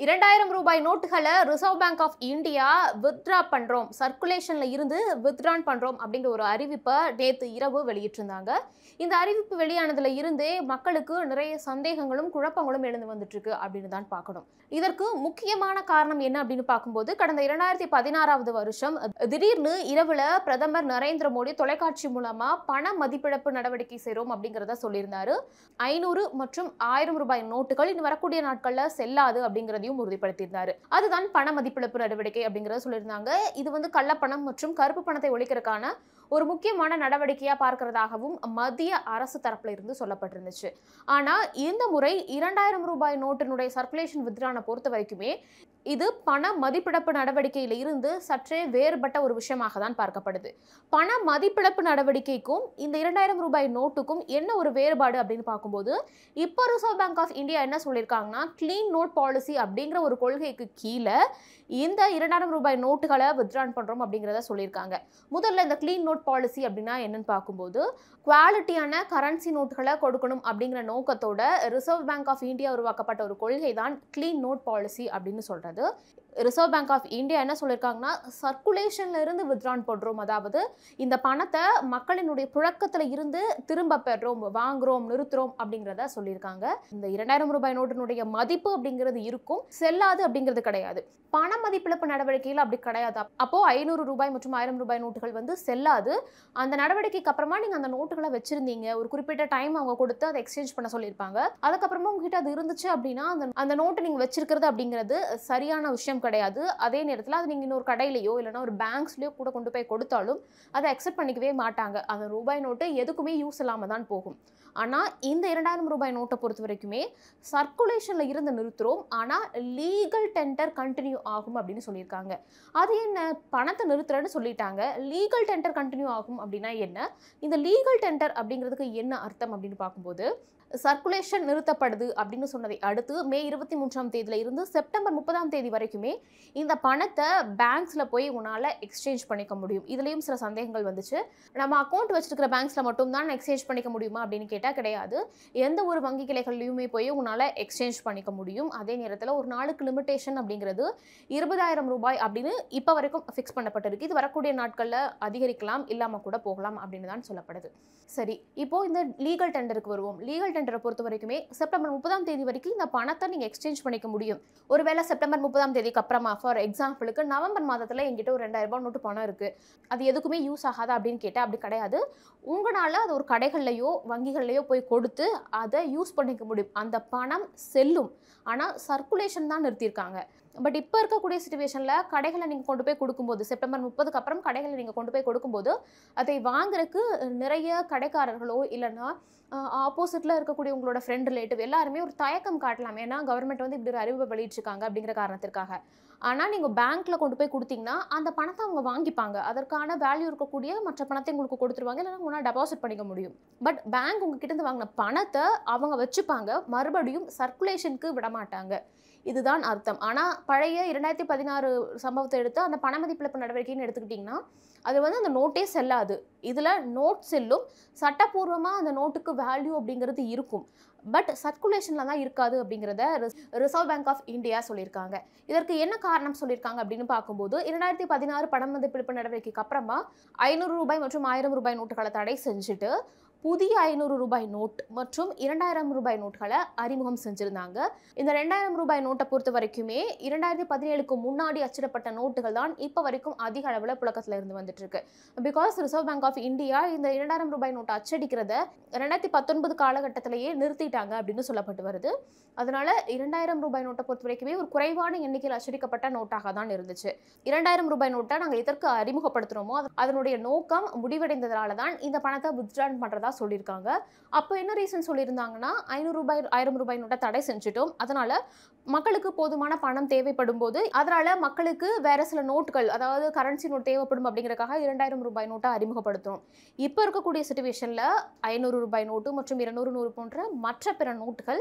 இரண்டாயிரம் ரூபாய் நோட்டுகளை reserve bank of India withdraw பண்றோம் சர்க்குலேஷன்ல இருந்து வித்ட்ரான் பண்றோம் அப்படிங்கிற ஒரு அறிவிப்பை நேத்து இரவு வெளியிட்டிருந்தாங்க இந்த அறிவிப்பு வெளியானதுல இருந்தே மக்களுக்கு நிறைய சந்தேகங்களும் குழப்பங்களும் எழுந்து வந்துட்டு இருக்கு அப்படின்னு தான் பார்க்கணும் இதற்கு முக்கியமான காரணம் என்ன அப்படின்னு பார்க்கும்போது கடந்த இரண்டாயிரத்தி பதினாறாவது வருஷம் திடீர்னு இரவுல பிரதமர் நரேந்திர மோடி தொலைக்காட்சி மூலமா பண மதிப்பிழப்பு நடவடிக்கை செய்றோம் அப்படிங்கிறத சொல்லியிருந்தாரு ஐநூறு மற்றும் ஆயிரம் ரூபாய் நோட்டுகள் இனி வரக்கூடிய நாட்கள்ல செல்லாது அப்படிங்கிறதையும் உறுதிப்படுத்தியிருந்தாரு அதுதான் பண மதிப்பிழப்பு நடவடிக்கை அப்படிங்கறத சொல்லியிருந்தாங்க இது வந்து கள்ளப்பணம் மற்றும் கருப்பு பணத்தை ஒழிக்கிறதுக்கான ஒரு முக்கியமான நடவடிக்கையா பார்க்கிறதாகவும் மத்திய அரசு தரப்புல இருந்து சொல்லப்பட்டிருந்துச்சு ஆனா இந்த முறை இரண்டாயிரம் ரூபாய் நோட்டினுடைய சர்க்குலேஷன் வித்ரானை பொறுத்த வரைக்குமே இது பண மதிப்பிழப்பு நடவடிக்கையில இருந்து சற்றே வேறுபட்ட ஒரு விஷயமாக தான் பார்க்கப்படுது பண மதிப்பிழப்பு நடவடிக்கைக்கும் இந்த இரண்டாயிரம் ரூபாய் நோட்டுக்கும் என்ன ஒரு வேறுபாடு அப்படின்னு பார்க்கும்போது இப்போ ரிசர்வ் பேங்க் ஆஃப் இந்தியா என்ன சொல்லியிருக்காங்கன்னா க்ளீன் நோட் பாலிசி அப்படிங்கிற ஒரு கொள்கைக்கு கீழே இந்த இரண்டாயிரம் ரூபாய் நோட்டுகளை வித்ட்ரான் பண்ணுறோம் அப்படிங்கிறத சொல்லியிருக்காங்க முதல்ல இந்த க்ளீன் நோட் பாலிசி அப்படின்னா என்னன்னு பார்க்கும்போது குவாலிட்டியான கரன்சி நோட்டுகளை கொடுக்கணும் அப்படிங்கிற நோக்கத்தோட ரிசர்வ் பேங்க் ஆஃப் இந்தியா உருவாக்கப்பட்ட ஒரு கொள்கை தான் க்ளீன் நோட் பாலிசி அப்படின்னு சொல்கிறது ரிசர்வ் பேங்க் ஆஃப் இந்தியா என்ன சொல்லியிருக்காங்கன்னா சர்க்குலேஷன்ல இருந்து வித்ட்ரான் பண்ணுறோம் அதாவது இந்த பணத்தை மக்களினுடைய புழக்கத்தில் இருந்து திரும்ப பெறுறோம் வாங்குறோம் நிறுத்துறோம் அப்படிங்கிறத சொல்லியிருக்காங்க இந்த இரண்டாயிரம் ரூபாய் நோட்டினுடைய மதிப்பு அப்படிங்கிறது இருக்கும் செல்லாது அப்படிங்கிறது கிடையாது பண மதிப்பிழப்பு நடவடிக்கையில் அப்படி கிடையாது அப்போ ஐநூறு ரூபாய் மற்றும் ஆயிரம் ரூபாய் நோட்டுகள் வந்து செல்லாது அந்த நடவடிக்கைக்கு அப்புறமா நீங்க அந்த நோட்டுகளை வச்சிருந்தீங்க ஒரு குறிப்பிட்ட டைம் அவங்க கொடுத்து அதை எக்ஸ்சேஞ்ச் பண்ண சொல்லியிருப்பாங்க அதுக்கப்புறமா உங்ககிட்ட அது இருந்துச்சு அப்படின்னா அந்த அந்த நோட்டு நீங்க வச்சிருக்கிறது அப்படிங்கிறது சரியான விஷயம் கிடையாது அதே நேரத்தில் அது நீங்க இன்னொரு கடையிலையோ இல்லைன்னா ஒரு பேங்க்ஸ்லயோ கூட கொண்டு போய் கொடுத்தாலும் அதை அக்செப்ட் பண்ணிக்கவே மாட்டாங்க அந்த ரூபாய் நோட்டு எதுக்குமே யூஸ் இல்லாம தான் போகும் ஆனால் இந்த இரண்டாயிரம் ரூபாய் நோட்டை பொறுத்த வரைக்குமே சர்க்குலேஷனில் இருந்து நிறுத்துகிறோம் ஆனால் லீகல் டெண்டர் கண்டினியூ ஆகும் அப்படின்னு சொல்லியிருக்காங்க அது என்ன பணத்தை நிறுத்துறேன்னு சொல்லிட்டாங்க லீகல் டெண்டர் கண்டினியூ ஆகும் அப்படின்னா என்ன இந்த லீகல் டெண்டர் அப்படிங்கிறதுக்கு என்ன அர்த்தம் அப்படின்னு பார்க்கும்போது சர்க்குலேஷன் நிறுத்தப்படுது அப்படின்னு சொன்னதை அடுத்து மே இருபத்தி மூன்றாம் தேதியில இருந்து செப்டம்பர் முப்பதாம் தேதி வரைக்குமே இந்த பணத்தை பேங்க்ஸில் போய் உன்னால் எக்ஸ்சேஞ்ச் பண்ணிக்க முடியும் இதுலேயும் சில சந்தேகங்கள் வந்துச்சு நம்ம அக்கௌண்ட் வச்சிருக்கிற பேங்க்ஸில் மட்டும் தான் எக்ஸ்சேஞ்ச் பண்ணிக்க முடியுமா அப்படின்னு கேட்டால் கிடையாது எந்த ஒரு வங்கி கிளைகள்லையுமே போய் உன்னால் எக்ஸ்சேஞ்ச் பண்ணிக்க முடியும் அதே நேரத்தில் ஒரு நாளுக்கு லிமிட்டேஷன் அப்படிங்கிறது இருபதாயிரம் ரூபாய் அப்படின்னு இப்போ வரைக்கும் ஃபிக்ஸ் பண்ணப்பட்டிருக்கு இது வரக்கூடிய நாட்களில் அதிகரிக்கலாம் இல்லாமல் கூட போகலாம் அப்படின்னு தான் சொல்லப்படுது சரி இப்போ இந்த லீகல் டெண்டருக்கு வருவோம் லீகல் டெண்டரை பொறுத்த வரைக்குமே செப்டம்பர் முப்பதாம் தேதி வரைக்கும் இந்த பணத்தை நீங்கள் எக்ஸ்சேஞ்ச் பண்ணிக்க முடியும் ஒருவேளை செப்டம்பர் முப்பதாம் தேதிக்கு அப்புறமா ஃபார் எக்ஸாம்பிளுக்கு நவம்பர் மாதத்தில் எங்கிட்ட ஒரு ரெண்டாயிரம் ரூபாய் நோட்டு பணம் இருக்குது அது எதுக்குமே யூஸ் ஆகாதா அப்படின்னு கேட்டால் அப்படி கிடையாது உங்களால் அது ஒரு கடைகள்லையோ வங்கிகள்லையோ போய் கொடுத்து அதை யூஸ் பண்ணிக்க முடியும் அந்த பணம் செல்லும் ஆனால் சர்க்குலேஷன் தான் நிறுத்தியிருக்காங்க பட் இப்போ இருக்கக்கூடிய சுச்சுவேஷனில் கடைகளை நீங்கள் கொண்டு போய் கொடுக்கும்போது செப்டம்பர் முப்பதுக்கு அப்புறம் கடைகளை நீங்கள் கொண்டு போய் கொடுக்கும்போது அதை வாங்குறதுக்கு நிறைய கடைக்காரர்களோ இல்லைன்னா ஆப்போசிட்டில் இருக்கக்கூடிய உங்களோட ஃப்ரெண்ட் ரிலேட்டிவ் எல்லாருமே ஒரு தயக்கம் காட்டலாம் ஏன்னா கவர்மெண்ட் வந்து இப்படி ஒரு அறிவிப்பை வெளியிட்டிருக்காங்க அப்படிங்கிற காரணத்திற்காக ஆனால் நீங்கள் பேங்க்கில் கொண்டு போய் கொடுத்தீங்கன்னா அந்த பணத்தை அவங்க வாங்கிப்பாங்க அதற்கான வேல்யூ இருக்கக்கூடிய மற்ற பணத்தை உங்களுக்கு கொடுத்துருவாங்க இல்லைன்னா உங்களால் டெபாசிட் பண்ணிக்க முடியும் பட் பேங்க் உங்ககிட்ட இருந்து வாங்கின பணத்தை அவங்க வச்சுப்பாங்க மறுபடியும் சர்க்குலேஷனுக்கு விட மாட்டாங்க இதுதான் அர்த்தம் ஆனால் பழைய இரண்டாயிரத்தி பதினாறு சம்பவத்தை எடுத்து அந்த பண மதிப்பிழப்பு நடவடிக்கைன்னு எடுத்துக்கிட்டிங்கன்னா அது வந்து அந்த நோட்டே செல்லாது இதில் நோட் செல்லும் சட்டப்பூர்வமாக அந்த நோட்டுக்கு வேல்யூ அப்படிங்கிறது இருக்கும் பட் சர்க்குலேஷனில் தான் இருக்காது அப்படிங்கிறத ரிசர்வ் பேங்க் ஆஃப் இந்தியா சொல்லியிருக்காங்க இதற்கு என்ன காரணம் சொல்லியிருக்காங்க அப்படின்னு பார்க்கும்போது இரண்டாயிரத்தி பதினாறு பண மதிப்பிழப்பு நடவடிக்கைக்கு அப்புறமா ஐநூறு ரூபாய் மற்றும் ஆயிரம் ரூபாய் நோட்டுகளை தடை செஞ்சுட்டு புதிய ஐநூறு ரூபாய் நோட் மற்றும் இரண்டாயிரம் ரூபாய் நோட்களை அறிமுகம் செஞ்சுருந்தாங்க இந்த ரெண்டாயிரம் ரூபாய் நோட்டை பொறுத்த வரைக்குமே இரண்டாயிரத்தி பதினேழுக்கு முன்னாடி அச்சிடப்பட்ட நோட்டுகள் தான் இப்போ வரைக்கும் அதிக அளவில் புழக்கத்தில் இருந்து வந்துட்டு இருக்கு because reserve bank of India இந்த இரண்டாயிரம் ரூபாய் நோட்டை அச்சடிக்கிறத ரெண்டாயிரத்தி பத்தொன்பது காலகட்டத்திலேயே நிறுத்திட்டாங்க அப்படின்னு சொல்லப்பட்டு வருது அதனால இரண்டாயிரம் ரூபாய் நோட்டை பொறுத்த வரைக்குமே ஒரு குறைவான எண்ணிக்கையில் அச்சடிக்கப்பட்ட நோட்டாக தான் இருந்துச்சு இரண்டாயிரம் ரூபாய் நோட்டை நாங்கள் எதற்கு அறிமுகப்படுத்துகிறோமோ அதனுடைய நோக்கம் முடிவடைந்ததால தான் இந்த பணத்தை வித்ட்ரான் பண்ணுறதா சொல்லியிருக்காங்க அப்போ என்ன ரீசன் சொல்லியிருந்தாங்கன்னா ஐநூறு ரூபாய் ஆயிரம் ரூபாய் நோட்டை தடை செஞ்சுட்டோம் அதனால மக்களுக்கு போதுமான பணம் தேவைப்படும் போது அதனால மக்களுக்கு வேற சில நோட்டுகள் அதாவது கரன்சி நோட் தேவைப்படும் அப்படிங்கறக்காக இரண்டாயிரம் ரூபாய் நோட்டை அறிமுகப்படுத்துறோம் இப்போ இருக்கக்கூடிய சுச்சுவேஷனில் ஐநூறு ரூபாய் நோட்டு மற்றும் இருநூறு நூறு போன்ற மற்ற பிற நோட்டுகள்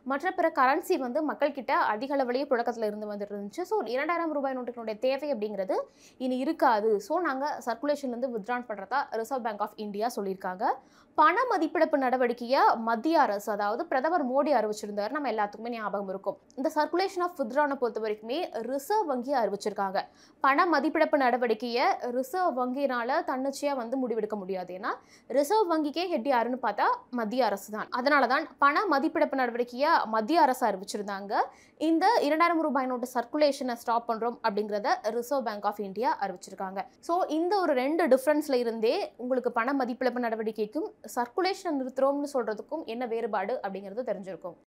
மற்ற பிற கரன்சி வந்து மக்கள்கிட்ட அதிக அளவிலேயே புழக்கத்தில் இருந்து வந்துட்டு இருந்துச்சு ஸோ இரண்டாயிரம் ரூபாய் நோட்டுகளுடைய தேவை அப்படிங்கிறது இனி இருக்காது ஸோ நாங்கள் சர்க்குலேஷன்லேருந்து வித்ட்ரான் பண்ணுறதா ரிசர்வ் பேங்க் ஆஃப் இந்தியா சொல்லியிருக்காங்க பண மதிப்பிழப்பு நடவடிக்கையை மத்திய அரசு அதாவது பிரதமர் மோடி அறிவிச்சிருந்தார் நம்ம எல்லாத்துக்குமே ஞாபகம் இருக்கும் இந்த சர்க்குலேஷன் ஆஃப் வித்ட்ரானை பொறுத்த வரைக்குமே ரிசர்வ் வங்கி அறிவிச்சிருக்காங்க பண மதிப்பிழப்பு நடவடிக்கையை ரிசர்வ் வங்கியினால தன்னிச்சையாக வந்து முடிவெடுக்க முடியாது ஏன்னா ரிசர்வ் வங்கிக்கே ஹெட் யாருன்னு பார்த்தா மத்திய அரசு தான் அதனால தான் பண மதிப்பிழப்பு நடவடிக்கையை மத்திய அரசு அறிவிச்சிருந்தாங்க இந்த இரண்டாயிரம் ரூபாய் நோட்டு சர்க்குலேஷனை ஸ்டாப் பண்ணுறோம் அப்படிங்கிறத ரிசர்வ் பேங்க் ஆஃப் இந்தியா அறிவிச்சிருக்காங்க ஸோ இந்த ஒரு ரெண்டு டிஃப்ரென்ஸில் இருந்தே உங்களுக்கு பண மதிப்பிழப்பு நடவடிக்கைக்கும் சர்க்குலேஷன் நிறுத்துறோம்னு சொல்கிறதுக்கும் என்ன வேறுபாடு அப்படிங்கிறது தெரிஞ்சிருக்கும்